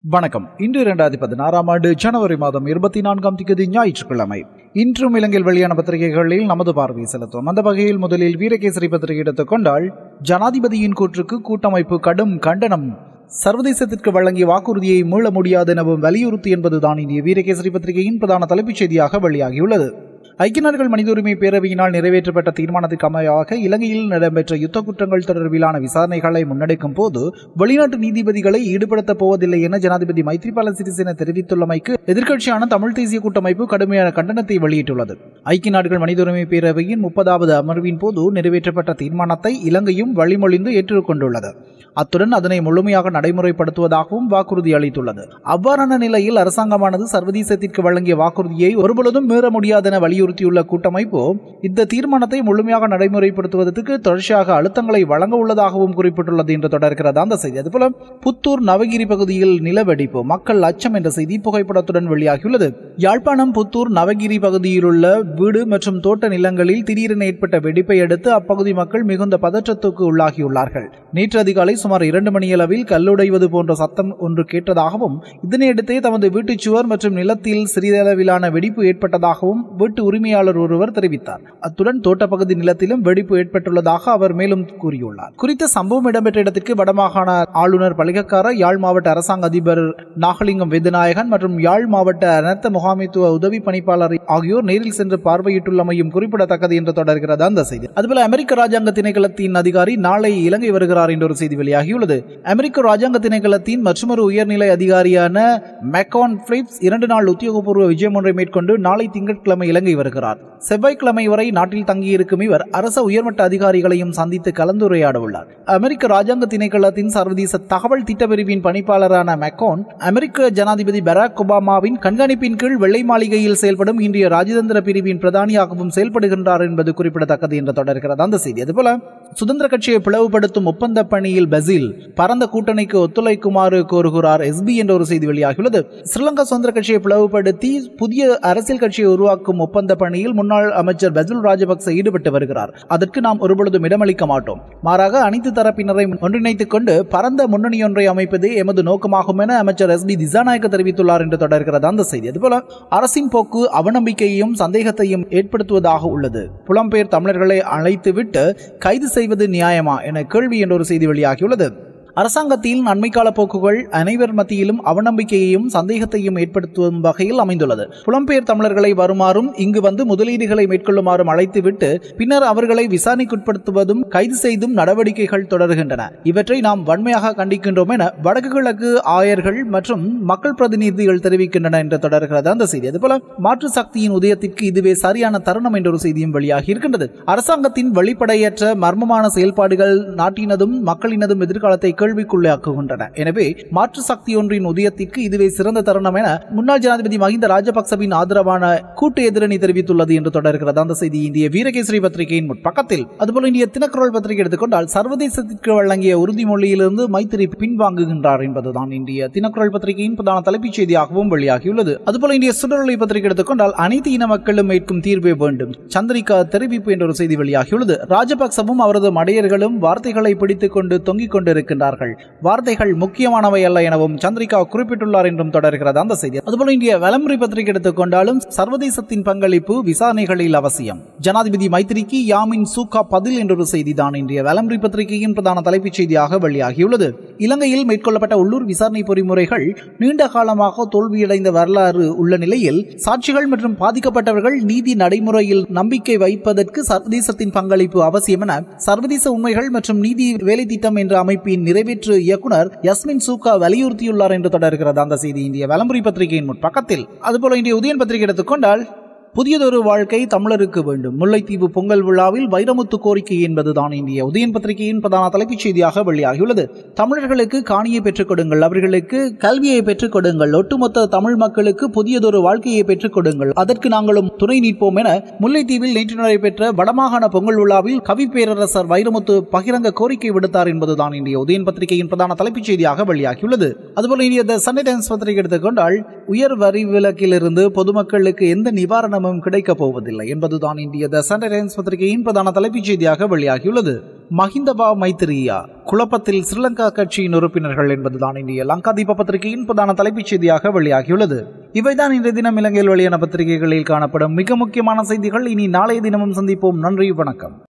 வணக்கம் இன்று இரண்டாயிரத்தி பதினாறாம் ஆண்டு ஜனவரி மாதம் இருபத்தி நான்காம் தேதி ஞாயிற்றுக்கிழமை இன்றும் இலங்கையில் வெளியான பத்திரிகைகளில் நமது பார்வை செலுத்தும் அந்த வகையில் முதலில் வீரகேசரி பத்திரிகை எடுத்துக் கொண்டால் ஜனாதிபதியின் கூற்றுக்கு கூட்டமைப்பு கடும் கண்டனம் சர்வதேசத்திற்கு வழங்கிய வாக்குறுதியை மீள முடியாது எனவும் வலியுறுத்தி என்பதுதான் இந்திய வீரகேசரி பத்திரிகையின் பிரதான தலைப்புச் செய்தியாக வெளியாகியுள்ளது ஐக்கிய நாடுகள் மனித உரிமை பேரவையினால் நிறைவேற்றப்பட்ட தீர்மானத்துக்கு அமையாக இலங்கையில் நடைபெற்ற யுத்த குற்றங்கள் தொடர்பிலான விசாரணைகளை முன்னெடுக்கும் போது வெளிநாட்டு நீதிபதிகளை ஈடுபடுத்தப் போவதில்லை என ஜனாதிபதி மைத்ரிபால சிறிசேன தெரிவித்துள்ளமைக்கு எதிர்க்கட்சியான தமிழ் தேசிய கூட்டமைப்பு கடுமையான கண்டனத்தை வெளியிட்டுள்ளது ஐக்கிய நாடுகள் மனித உரிமை பேரவையின் முப்பதாவது அமர்வின் போது நிறைவேற்றப்பட்ட தீர்மானத்தை இலங்கையும் வழிமொழிந்து ஏற்றுக்கொண்டுள்ளது அத்துடன் அதனை முழுமையாக நடைமுறைப்படுத்துவதாகவும் வாக்குறுதி அளித்துள்ளது அவ்வாறான நிலையில் அரசாங்கமானது சர்வதேசத்திற்கு வழங்கிய வாக்குறுதியை ஒருபொழுதும் மீற முடியாது என வலியுறுத்தியுள்ள கூட்டமைப்பு இந்த தீர்மானத்தை முழுமையாக நடைமுறைப்படுத்துவதற்கு தொடர்ச்சியாக அழுத்தங்களை வழங்க உள்ளதாகவும் குறிப்பிட்டுள்ளது என்று தொடர்கிறது அந்த செய்தி அதுபோல புத்தூர் நவகிரி பகுதியில் நிலவெடிப்பு மக்கள் அச்சம் என்ற செய்தி புகைப்படத்துடன் வெளியாகியுள்ளது யாழ்ப்பாணம் புத்தூர் நவகிரி பகுதியில் உள்ள வீடு மற்றும் தோட்ட நிலங்களில் திடீரென ஏற்பட்ட வெடிப்பை அடுத்து அப்பகுதி மக்கள் மிகுந்த பதற்றத்துக்கு உள்ளாகியுள்ளார்கள் நேற்று அதிகாலை சுமார் இரண்டு மணியளவில் கல்லுடைவது போன்ற சத்தம் ஒன்று கேட்டதாகவும் இதனையடுத்தே தமது வீட்டுச் சுவர் மற்றும் நிலத்தில் சிறிதளவிலான வெடிப்பு ஏற்பட்டதாகவும் வீட்டு உரிமையாளர் ஒருவர் தெரிவித்தார் அத்துடன் தோட்டப்பகுதி நிலத்திலும் வெடிப்பு ஏற்பட்டுள்ளதாக அவர் மேலும் கூறியுள்ளார் குறித்த சம்பவம் இடம்பெற்ற இடத்திற்கு வடமாகாண ஆளுநர் பலிகக்கார யாழ் மாவட்ட அரசாங்க அதிபர் நாகலிங்கம் வேதநாயகன் மற்றும் யாழ் மாவட்ட அனர்த்த முகாமைத்துவ உதவி பணிப்பாளர் ஆகியோர் நேரில் சென்று பார்வையிட்டுள்ளமையும் குறிப்பிடத்தக்கது என்று தொடர்கிறது அந்த செய்தி அதுபோல அமெரிக்க ராஜாங்க திணைக்களத்தின் அதிகாரி நாளை இலங்கை வருகிறார் என்ற ஒரு செய்தி வெளியாகியுள்ளது அமெரிக்க ராஜாங்க திணைக்களத்தின் மற்றொரு உயர்நிலை அதிகாரியான மெக்கான் பிலிப்ஸ் இரண்டு நாள் உத்தியோகபூர்வ விஜயம் ஒன்றை மேற்கொண்டு நாளை திங்கட்கிழமை இலங்கை வருகிறார் செவ்வாய்க்கிழமை வரை நாட்டில் தங்கியிருக்கும் இவர் அரச உயர்மட்ட அதிகாரிகளையும் சந்தித்து கலந்துரையாட உள்ளார் அமெரிக்க ராஜாங்க திணைக்களத்தின் சர்வதேச தகவல் திட்டப்பிரிவின் பணிப்பாளரான மெக்கான் அமெரிக்க ஜனாதிபதி பராக் ஒபாமாவின் கண்காணிப்பின் கீழ் வெள்ளை மாளிகையில் செயல்படும் இன்றைய ராஜதந்திர பிரிவின் பிரதானியாகவும் செயல்படுகின்றார் என்பது குறிப்பிடத்தக்கது என்று தொடர்கிறது அந்த செய்தி அதுபோல சுதந்திர கட்சியை பிளவுபடுத்தும் ஒப்பந்த பணியில் பசில் பரந்த கூட்டணிக்கு ஒத்துழைக்குமாறு கோருகிறார் எஸ்பி என்ற ஒரு செய்தி வெளியாகியுள்ளது ஸ்ரீலங்கா சுதந்திர கட்சியை பிளவுபடுத்தி புதிய அரசியல் கட்சியை உருவாக்கும் ஒப்பந்த பணியில் முன்னாள் அமைச்சர் பசில் ராஜபக்ச ஈடுபட்டு வருகிறார் அதற்கு நாம் ஒருபொழுதும் இடமளிக்க மாட்டோம் மாறாக அனைத்து தரப்பினரை ஒன்றிணைத்துக் கொண்டு பரந்த முன்னணி ஒன்றை அமைப்பதே எமது நோக்கமாகும் என அமைச்சர் எஸ் பி திசாநாயக்க தெரிவித்துள்ளார் என்று தொடர்கிறது அந்த செய்தி அதுபோல அரசின் போக்கு அவநம்பிக்கையையும் சந்தேகத்தையும் ஏற்படுத்துவதாக உள்ளது புலம்பெயர் தமிழர்களை அழைத்துவிட்டு கைது செய்வது நியாயமா என கேள்வி என்ற ஒரு செய்தி வெளியாகியுள்ளது அரசாங்கத்தில் நன்மைக்கால போக்குகள் அனைவர் மத்தியிலும் அவநம்பிக்கையையும் சந்தேகத்தையும் ஏற்படுத்தும் வகையில் அமைந்துள்ளது புலம்பெயர் தமிழர்களை வருமாறும் இங்கு வந்து முதலீடுகளை மேற்கொள்ளுமாறும் அழைத்துவிட்டு பின்னர் அவர்களை விசாரணைக்குட்படுத்துவதும் கைது செய்தும் நடவடிக்கைகள் தொடர்கின்றன இவற்றை நாம் வன்மையாக கண்டிக்கின்றோம் என வடக்கு கிழக்கு ஆயர்கள் மற்றும் மக்கள் பிரதிநிதிகள் தெரிவிக்கின்றன என்று தொடர்கிறது அந்த செய்தி அதுபோல மாற்று சக்தியின் உதயத்திற்கு இதுவே சரியான தருணம் என்ற ஒரு செய்தியும் வெளியாகி இருக்கின்றது அரசாங்கத்தின் வெளிப்படையற்ற மர்மமான செயல்பாடுகள் நாட்டினதும் மக்களினதும் எதிர்காலத்தை கேள்விக்குள்ளாக்குகின்றன எனவே மாற்று சக்தி ஒன்றின் உதயத்திற்கு இதுவே சிறந்த தருணம் என முன்னாள் ஜனாதிபதி மஹிந்த ராஜபக்சவின் ஆதரவான கூட்டு எதிரணி தெரிவித்துள்ளது என்று தொடர்கிறது அந்த செய்தி இந்திய வீரகேசரி பத்திரிகையின் முற்பக்கத்தில் அதுபோல இந்திய தினக்குரல் பத்திரிகை எடுத்துக்கொண்டால் சர்வதேசத்திற்கு வழங்கிய உறுதிமொழியிலிருந்து மைத்திரி பின்வாங்குகின்றார் என்பதுதான் இந்திய தினக்குரல் பத்திரிகையின் பிரதான தலைப்புச் செய்தியாகவும் வெளியாகியுள்ளது அதுபோல இந்திய சுடரொலி பத்திரிகை எடுத்துக்கொண்டால் அனைத்து இன மக்களும் ஏற்கும் தீர்வே வேண்டும் சந்திரிகா தெரிவிப்பு என்ற ஒரு செய்தி வெளியாகியுள்ளது ராஜபக்சவும் அவரது மடையர்களும் வார்த்தைகளை பிடித்துக் கொண்டு தொங்கிக் கொண்டிருக்கின்றார்கள் வார்த்தைகள் முக்கியமானவை அல்ல எனவும் சந்திரிகா குறிப்பிட்டுள்ளார் என்றும் தொடர்கிறது அந்த செய்தி அதுபோல இந்திய வலமுறை பத்திரிகை எடுத்துக்கொண்டாலும் சர்வதேசத்தின் பங்களிப்பு விசாரணைகளில் அவசியம் ஜனாதிபதி மைத்திரிக்கு யாமின் சூக்கா பதில் என்றொரு செய்திதான் இன்றைய வலமுறை பத்திரிகையின் பிரதான தலைப்புச் செய்தியாக வெளியாகியுள்ளது இலங்கையில் மேற்கொள்ளப்பட்ட உள்ளூர் விசாரணை பொறிமுறைகள் நீண்ட காலமாக தோல்வியடைந்த வரலாறு உள்ள நிலையில் சாட்சிகள் மற்றும் பாதிக்கப்பட்டவர்கள் நீதி நடைமுறையில் நம்பிக்கை வைப்பதற்கு சர்வதேசத்தின் பங்களிப்பு அவசியம் என சர்வதேச உண்மைகள் மற்றும் நீதி வேலை திட்டம் என்ற அமைப்பின் நிறைவேற்று இயக்குனர் யஸ்மின் சூக்கா வலியுறுத்தியுள்ளார் என்று தொடர்கிறது அந்த செய்தி இந்திய வலம்புரி பத்திரிகையின் முற்பக்கத்தில் அதுபோல இந்திய உதயன் பத்திரிகை எடுத்துக்கொண்டால் புதியதொரு வாழ்க்கை தமிழருக்கு வேண்டும் முல்லைத்தீவு பொங்கல் விழாவில் வைரமுத்து கோரிக்கை என்பதுதான் இந்திய உதயன் பத்திரிகையின் பிரதான தலைப்புச் செய்தியாக வெளியாகியுள்ளது தமிழர்களுக்கு காணியை பெற்றுக் கொடுங்கள் அவர்களுக்கு கல்வியை பெற்றுக் கொடுங்கள் ஒட்டுமொத்த தமிழ் மக்களுக்கு புதியதொரு வாழ்க்கையை பெற்றுக் கொடுங்கள் அதற்கு நாங்களும் துணை நிற்போம் என முல்லைத்தீவில் நேற்று நடைபெற்ற வடமாகாண பொங்கல் விழாவில் கவி பேரரசர் வைரமுத்து பகிரங்க கோரிக்கை விடுத்தார் என்பதுதான் இந்திய உதயன் பத்திரிகையின் பிரதான தலைப்புச் செய்தியாக வெளியாகியுள்ளது அதுபோல இந்திய த சண்டே டைம்ஸ் பத்திரிகை எடுத்துக்கொண்டால் உயர் வரி விலக்கிலிருந்து பொதுமக்களுக்கு எந்த நிவாரணமும் கிடைக்கப் போவதில்லை என்பதுதான் இந்திய த சண்டே டைம்ஸ் பத்திரிகையின் பிரதான தலைப்புச் செய்தியாக வெளியாகியுள்ளது மஹிந்தவா மைத்திரியா குழப்பத்தில் ஸ்ரீலங்கா கட்சியின் உறுப்பினர்கள் என்பதுதான் இன்றைய லங்காதீப பத்திரிகையின் பிரதான தலைப்புச் செய்தியாக வெளியாகியுள்ளது இவைதான் இன்றைய தினம் இலங்கையில் வெளியான பத்திரிகைகளில் காணப்படும் மிக முக்கியமான செய்திகள் இனி நாளைய தினமும் சந்திப்போம் நன்றி வணக்கம்